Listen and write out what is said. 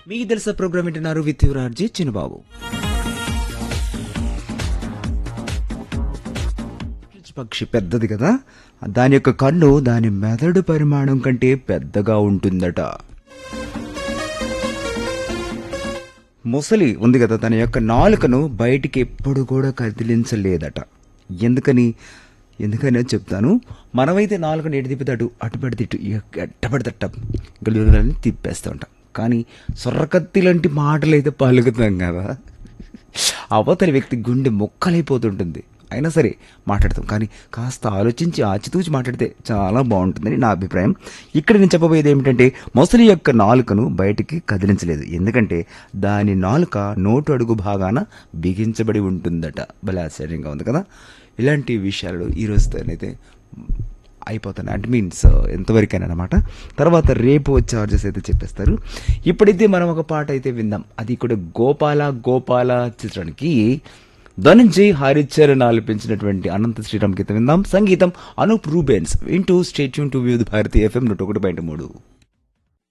మీకు తెలుసా ప్రోగ్రామ్ వింటున్నారు విత్ యువరార్జీ చిన్నబాబు పక్షి పెద్దది కదా దాని యొక్క కన్ను దాని మెదడు పరిమాణం కంటే పెద్దగా ఉంటుందట ముసలి ఉంది కదా తన యొక్క నాలుకను బయటికి ఎప్పుడు కూడా కదిలించలేదట ఎందుకని ఎందుకని అని చెప్తాను మనమైతే నాలుకను ఎటు తిప్పితే అటు అటు పడితే ఇటు ఎట్ట పడితే అట్ట గలుగులని తిప్పేస్తూ ఉంటాం కానీ సొర్రకత్తి లాంటి మాటలు అయితే పలుకుతాం కదా అవతలి వ్యక్తి గుండె మొక్కలైపోతుంటుంది అయినా సరే మాట్లాడతాం కానీ కాస్త ఆలోచించి ఆచితూచి మాట్లాడితే చాలా బాగుంటుందని నా అభిప్రాయం ఇక్కడ నేను చెప్పబోయేది ఏమిటంటే మొసలి యొక్క నాలుకను బయటికి కదిలించలేదు ఎందుకంటే దాని నాలుక నోటు అడుగు భాగాన బిగించబడి ఉంటుందట భలే ఆశ్చర్యంగా ఉంది కదా ఇలాంటి విషయాలు ఈ రోజుతోనైతే అయిపోతాను అంటే మీన్స్ ఎంతవరకైనా అనమాట తర్వాత రేపు వచ్చే చార్జెస్ అయితే చెప్పేస్తారు ఇప్పుడైతే మనం ఒక పాట అయితే విందాం అది కూడా గోపాల గోపాల చిత్రానికి ధనంజయ్ హరిచరణ్ ఆలపించినటువంటి అనంత శ్రీరామ్ గీతం విందాం సంగీతం అనూప్ రూబెన్స్ వింటూ స్టేట్యూన్ టు వ్యూ భారతీ ఎఫ్ఎం నూట ఒకటి పాయింట్ మూడు